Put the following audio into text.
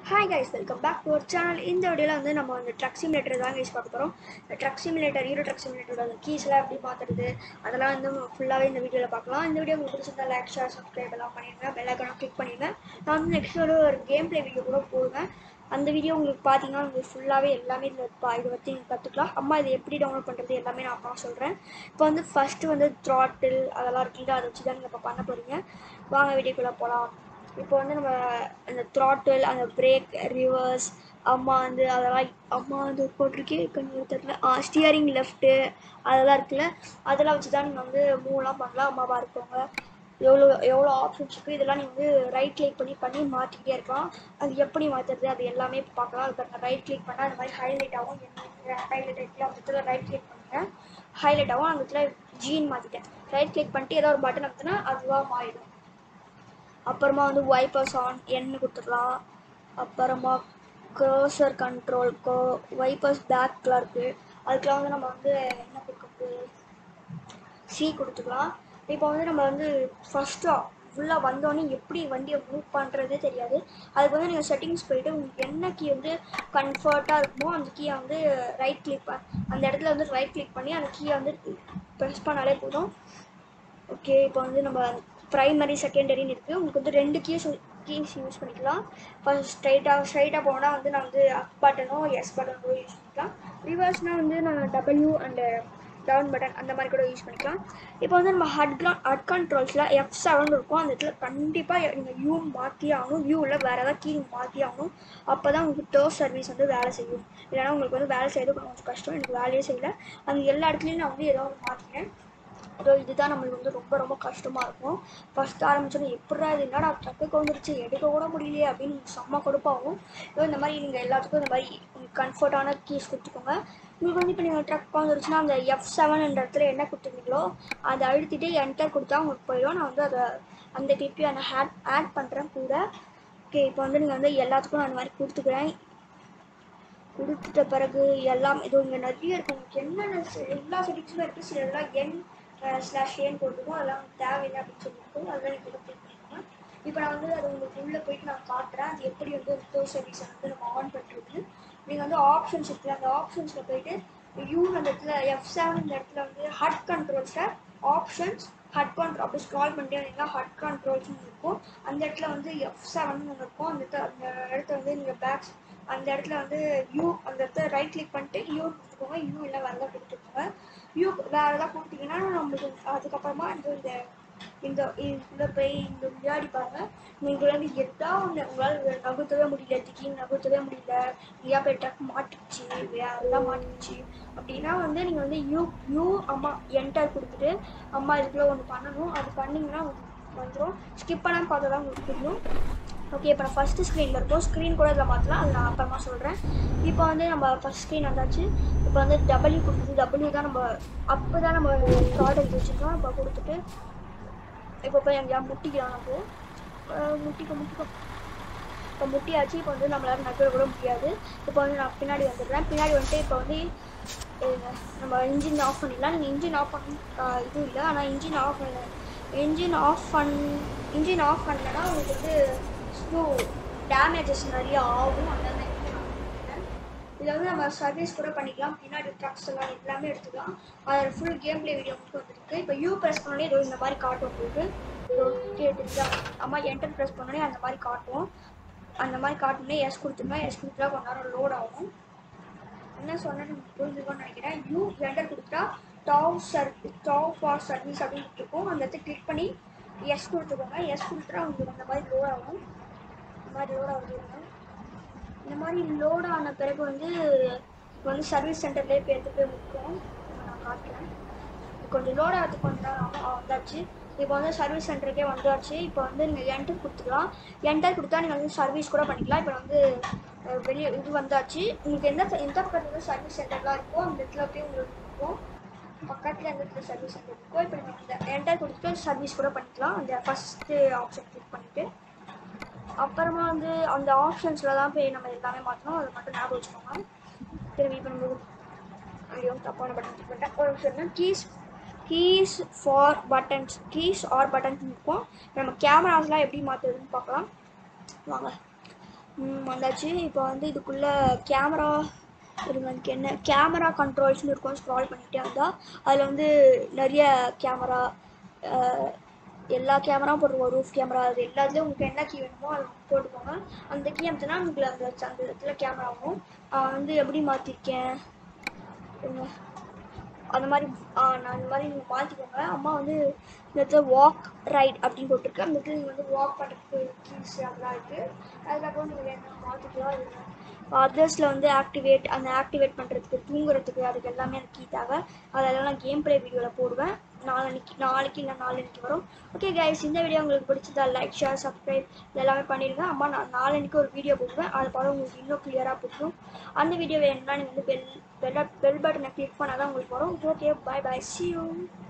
hi guys welcome back to our channel இந்த வீடியோவில் வந்து நம்ம வந்து ட்ரக் சிமுலேட்டர் தான் கைஸ் பார்க்க போகிறோம் இந்த ட்ரக் சிமுலேட்டர் ஹீரோ ட்ரக் சிமுலேட்டரோட அந்த கீஸ்லாம் எப்படி பார்த்துறது அதெல்லாம் வந்து ஃபுல்லாகவே இந்த வீடியோவில் பார்க்கலாம் இந்த வீடியோ உங்களுக்கு பிடிச்சிருந்தா லைக் ஷேர் சப்ஸ்கிரைப் எல்லாம் பண்ணிடுங்க பெல் ஐக்கானும் கிளிக் பண்ணிடுங்க நான் வந்து நெக்ஸ்ட் ஒரு ஒரு கேம் ப்ளே வீடியோ கூட போடுவேன் அந்த வீடியோ உங்களுக்கு பார்த்தீங்கன்னா உங்களுக்கு ஃபுல்லாகவே எல்லாமே இதில் பா இதை பற்றி நீங்கள் கற்றுக்கலாம் அம்மா இதை எப்படி டவுன்லோட் பண்ணுறது எல்லாமே நான் அப்புறம் சொல்கிறேன் இப்போ வந்து ஃபஸ்ட்டு வந்து த்ராட்டில் அதெல்லாம் இருக்குல்ல அதை வச்சு தான் நீங்கள் இப்போ பண்ண போகிறீங்க வாங்க வீடியோக்குள்ளே போகலாம் இப்போ வந்து நம்ம அந்த த்ராட்டில் அந்த பிரேக் ரிவர்ஸ் அம்மா வந்து அதெல்லாம் அம்மா வந்து போட்டிருக்கே கண்ணு தெரியல ஸ்டியரிங் லெஃப்ட்டு அதெல்லாம் இருக்குல்ல அதெல்லாம் வச்சு தான் நீங்கள் வந்து மூவ்லாம் பண்ணலாம் அம்மாவாக இருக்கவங்க எவ்வளோ எவ்வளோ ஆப்ஷன்ஸ் இருக்குது இதெல்லாம் நீங்கள் வந்து ரைட் கிளிக் பண்ணி பண்ணி மாற்றிக்கிட்டே இருக்கலாம் அது எப்படி மாற்றுறது அது எல்லாமே பார்க்கலாம் அதுக்கு ரைட் கிளிக் பண்ணால் அந்த மாதிரி ஹைலைட் ஆகும் ஹைலைட் ஆகிக்கலாம் அந்த இடத்துல ரைட் கிளிக் பண்ணுறேன் ஹைலைட் ஆகும் அந்த இடத்துல ஜீன் மாற்றிட்டேன் ரைட் கிளிக் பண்ணிட்டு ஏதோ ஒரு பட்டன் அமுத்துனா அதுவாக மாறிடும் அப்புறமா வந்து வைப்பர்ஸ் ஆன் என்னு கொடுத்துடலாம் அப்புறமா கர்சர் கண்ட்ரோல் கோ வைப்பர்ஸ் பேக்கில் இருக்குது அதுக்கெலாம் வந்து நம்ம வந்து என்ன கொடுக்குறது சி கொடுத்துக்கலாம் இப்போ வந்து நம்ம வந்து ஃபஸ்ட்டு ஃபுல்லாக வந்தோடனே எப்படி வண்டியை மூவ் பண்ணுறதே தெரியாது அதுக்கு வந்து நீங்கள் செட்டிங்ஸ் போயிட்டு உங்களுக்கு என்ன கீ வந்து கம்ஃபர்ட்டாக இருக்குமோ அந்த கீயை வந்து ரைட் கிளிக் அந்த இடத்துல வந்து ரைட் கிளிக் பண்ணி அந்த கீயை வந்து ப்ரெஸ் பண்ணாலே போதும் ஓகே இப்போ வந்து நம்ம ப்ரைமரி செகண்டரின்னு இருக்குது உங்களுக்கு வந்து ரெண்டு கீஸ் கீஸ் யூஸ் பண்ணிக்கலாம் ஃபஸ்ட் ஸ்ட்ரைட்டாக ஸ்ட்ரைட்டாக போனால் வந்து நான் வந்து அப் பட்டனோ எஸ் பட்டனோ யூஸ் பண்ணிக்கலாம் ரிவர்ஸ்னால் வந்து நான் டபிள்யூ அண்டு டவுன் பட்டன் அந்த மாதிரி கூட யூஸ் பண்ணிக்கலாம் இப்போ வந்து நம்ம ஹட் கிரான் ஹட் கண்ட்ரோல்ஸில் எஃப் செவன் இருக்கும் அந்த இடத்துல கண்டிப்பாக நீங்கள் யூ மாற்றி ஆகணும் யூவில் வேறு ஏதாவது கீ மாற்றி ஆகணும் அப்போ தான் உங்களுக்கு டோர் சர்வீஸ் வந்து வேலை செய்யும் இல்லைனா உங்களுக்கு வந்து வேலை செய்யறது கொஞ்சம் கஷ்டம் எனக்கு வேலையே செய்யலை அந்த எல்லா இடத்துலையும் நான் வந்து ஏதோ ஒன்று மாற்றினேன் அதோ இதுதான் நம்மளுக்கு வந்து ரொம்ப ரொம்ப கஷ்டமாக இருக்கும் ஃபஸ்ட் ஆரம்பிச்சோன்னே எப்படா இது என்னடா ட்ரக்குக்கு வந்துருச்சு எடுக்க கூட முடியலையே அப்படின்னு செம்ம கொடுப்பாகும் இதோ இந்த மாதிரி நீங்கள் எல்லாத்துக்கும் இந்த மாதிரி கம்ஃபர்டான கீஸ் கொடுத்துக்கோங்க உங்களுக்கு வந்து இப்போ நீங்கள் ட்ரக் வந்துருச்சுன்னா அந்த எஃப் செவன்ன்ற இடத்துல என்ன கொடுத்துருந்தீங்களோ அதை அழுத்திட்டு என்டர் கொடுத்தா உங்களுக்கு போயிடும் நான் வந்து அதை அந்த கிளிப்பையும் நான் ஆட் ஆட் பண்ணுறேன் கூட ஓகே இப்போ வந்து நீங்கள் வந்து எல்லாத்துக்கும் நான் அந்த மாதிரி கொடுத்துக்கிறேன் கொடுத்துட்ட பிறகு எல்லாம் இது இங்கே நிறைய இருக்குது உங்களுக்கு என்னென்ன எல்லா செட்டிங்ஸுமே இருக்குது சில எல்லாம் என் ஸ்லாஷ் ஏன் போட்டுருக்கோம் அதெல்லாம் தேவையில்லை அப்படின்னு சொல்லியிருக்கோம் அதெல்லாம் நீங்கள் கிளிக் பண்ணிக்கோங்க இப்போ நான் வந்து அது உங்களுக்கு உள்ளே போயிட்டு நான் காட்டுறேன் அது எப்படி வந்து டோர் சர்வீஸை வந்து நம்ம ஆன் பண்ணுறது நீங்கள் வந்து ஆப்ஷன்ஸ் இருக்குல்ல அந்த ஆப்ஷன்ஸில் போயிட்டு யூ அந்த இடத்துல எஃப் செவன் இந்த இடத்துல வந்து ஹட் கண்ட்ரோல்ஸில் ஆப்ஷன்ஸ் ஹட் கண்ட்ரோல் அப்படி ஸ்க்ரால் பண்ணிட்டே வந்தீங்கன்னா ஹட் கண்ட்ரோல்ஸ்னு இருக்கும் அந்த இடத்துல வந்து எஃப் செவன் ஒன்று இருக்கும் அந்த அந்த இடத்துல வந்து நீங்கள் பேக்ஸ் அந்த இடத்துல வந்து யூ அந்த இடத்துல ரைட் கிளிக் பண்ணிட்டு யூ கொடுத்துக்கோங்க யூ இல்லை வேறு ஏதாவது கொடுத்துக்கோங்க யூ வேறு ஏதாவது கொடுத்தீங்கன்னா நம்மளுக்கு அதுக்கப்புறமா இந்த இந்த இந்த இதில் போய் இந்த விளையாடி பாருங்க நீங்கள் வந்து எதா ஒன்று உங்களால் நகுத்தவே முடியல திடீர்னு நகுத்தவே முடியல இல்லையா போய் டக்கு மாட்டிச்சு வேறெல்லாம் மாட்டிச்சு அப்படின்னா வந்து நீங்கள் வந்து யூ யூ அம்மா என்டர் கொடுத்துட்டு அம்மா இதுக்குள்ள ஒன்று பண்ணணும் அது பண்ணிங்கன்னா வந்துடும் ஸ்கிப் பண்ணாமல் பார்த்தா தான் உங்களுக்கு புரியும் ஓகே இப்போ நான் ஃபஸ்ட்டு ஸ்க்ரீனில் இருக்கோம் ஸ்க்ரீன் கூட இதில் மாற்றலாம் அது நான் அப்புறமா சொல்கிறேன் இப்போ வந்து நம்ம ஃபஸ்ட் ஸ்க்ரீன் வந்தாச்சு இப்போ வந்து டபிள்யூ கொடுக்குது டபிள்யூ தான் நம்ம அப்போ தான் நம்ம ப்ராடக்ட் வச்சுருக்கோம் இப்போ கொடுத்துட்டு இப்போ போய் எங்கேயா முட்டிக்கலாம் நம்ம முட்டிக்க முட்டிக்க இப்போ முட்டியாச்சு இப்போ வந்து நம்மளால நகர கூட முடியாது இப்போ வந்து நான் பின்னாடி வந்துடுறேன் பின்னாடி வந்துட்டு இப்போ வந்து நம்ம இன்ஜின் ஆஃப் பண்ணிடலாம் நீங்கள் இன்ஜின் ஆஃப் பண்ண இது இல்லை ஆனால் இன்ஜின் ஆஃப் பண்ண இன்ஜின் ஆஃப் பண் இன்ஜின் ஆஃப் பண்ணலன்னா உங்களுக்கு வந்து ஸ்லோ டேமேஜஸ் நிறைய ஆகும் அதனால இதில் வந்து நம்ம சர்வீஸ் கூட பண்ணிக்கலாம் பின்னாடி ட்ரக்ஸ் எல்லாம் எல்லாமே எடுத்துக்கலாம் அதில் ஃபுல் கேம் பிளே வீடியோ மட்டும் வந்துருக்கு இப்போ யூ ப்ரெஸ் பண்ணோடனே ஏதோ இந்த மாதிரி காட்டும் உங்களுக்கு கேட்டுருக்கா அம்மா என்டர் ப்ரெஸ் பண்ணோடனே அந்த மாதிரி காட்டும் அந்த மாதிரி காட்டணுன்னே எஸ் கொடுத்துருங்க எஸ் கொடுத்தா கொஞ்ச நேரம் லோட் ஆகும் என்ன சொன்னேன்னு புரிஞ்சுக்கோன்னு நினைக்கிறேன் யூ என்டர் கொடுத்தா tow sir tow for service அப்படின்னு இருக்கும் அந்த இடத்த கிளிக் பண்ணி எஸ் கொடுத்துக்கோங்க எஸ் கொடுத்துட்டா உங்களுக்கு அந்த மாதிரி லோட் ஆகும் இந்த மாதிரி லோட் ஆகுது இந்த மாதிரி லோட் ஆன பிறகு வந்து இப்போ வந்து சர்வீஸ் சென்டர்லேயே போய் எடுத்து போய் முக்கும் நான் காட்டுறேன் கொஞ்சம் லோட் ஆகிறதுக்கு கொஞ்சம் நேரம் வந்தாச்சு இப்போ வந்து சர்வீஸ் சென்டருக்கே வந்தாச்சு இப்போ வந்து நீங்கள் என்டர் கொடுத்துக்கலாம் என்டர் கொடுத்தா நீங்கள் வந்து சர்வீஸ் கூட பண்ணிக்கலாம் இப்போ வந்து வெளியே இது வந்தாச்சு உங்களுக்கு எந்த எந்த பக்கத்தில் வந்து சர்வீஸ் சென்டர்லாம் இருக்கோ அந்த இடத்துல போய் உங்களுக்கு இருக்கும் பக்கத்தில் எந்த இடத்துல சர்வீஸ் சென்டர் இருக்கோ இப்போ நீங்கள் இந்த என்டர் கொடுத்துட்டு சர்வீஸ் கூட பண்ணிக்கலாம் அந்த ஃபஸ்ட்டு ஆப்ஷன் கிளிக் பண்ணிவிட்டு அப்புறமா வந்து அந்த ஆப்ஷன்ஸில் தான் போய் நம்ம எல்லாமே மாற்றணும் அதை மட்டும் ஞாபகம் வச்சுக்கோங்க திரும்பி இப்போ நம்ம ஐயோ தப்பான பட்டன் கிளிக் பண்ணிட்டேன் ஒரு நிமிஷம் keys keys for buttons keys are buttons இருக்கும் நம்ம கேமராஸ்லாம் எப்படி மாற்றுறதுன்னு பார்க்கலாம் வாங்க ம், வந்தாச்சு இப்போ வந்து இதுக்குள்ளே கேமரா இருங்க அதுக்கு என்ன கேமரா கண்ட்ரோல்ஸ்னு இருக்கும் ஸ்க்ரால் பண்ணிகிட்டே வந்தால் அதில் வந்து நிறைய கேமரா எல்லா கேமராவும் போட்டுருவோம் ரூஃப் கேமரா அது எல்லாத்துலேயும் உங்களுக்கு என்ன கீ வேணுமோ அதை போட்டுக்கோங்க அந்த கீ அமுத்தினா உங்களுக்கு அந்த அந்த இடத்துல கேமரா ஆகும் நான் வந்து எப்படி மாற்றிருக்கேன் அந்த மாதிரி ஆ, நான் இந்த மாதிரி நீங்கள் மாற்றிக்கோங்க அம்மா வந்து இந்த இடத்துல வாக் ரைட் அப்படின்னு போட்டிருக்கு அந்த இடத்துல நீங்கள் வந்து வாக் பண்ணுறதுக்கு கீஸ் அதெல்லாம் இருக்குது அதுக்கப்புறம் நீங்கள் வேணும் மாற்றிக்கலாம் அதர்ஸில் வந்து ஆக்டிவேட் அந்த ஆக்டிவேட் பண்ணுறதுக்கு தூங்குறதுக்கு அதுக்கு எல்லாமே எனக்கு கீ தேவை அதெல்லாம் நான் கேம் ப்ளே வீடியோவில் போடுவேன் நாளைக்கு நாளைக்கு இல்லை நாளைக்கு வரும் ஓகே கைஸ் இந்த வீடியோ உங்களுக்கு பிடிச்சதா லைக் ஷேர் சப்ஸ்கிரைப் இதெல்லாமே பண்ணிடுங்க அம்மா நான் நாளைக்கு ஒரு வீடியோ போடுவேன் அதை படம் உங்களுக்கு இன்னும் கிளியராக புரியும் அந்த வீடியோ வேணும்னா நீங்கள் வந்து பெல் பெல் பெல் பட்டனை கிளிக் பண்ணால் தான் உங்களுக்கு வரும் okay bye bye see you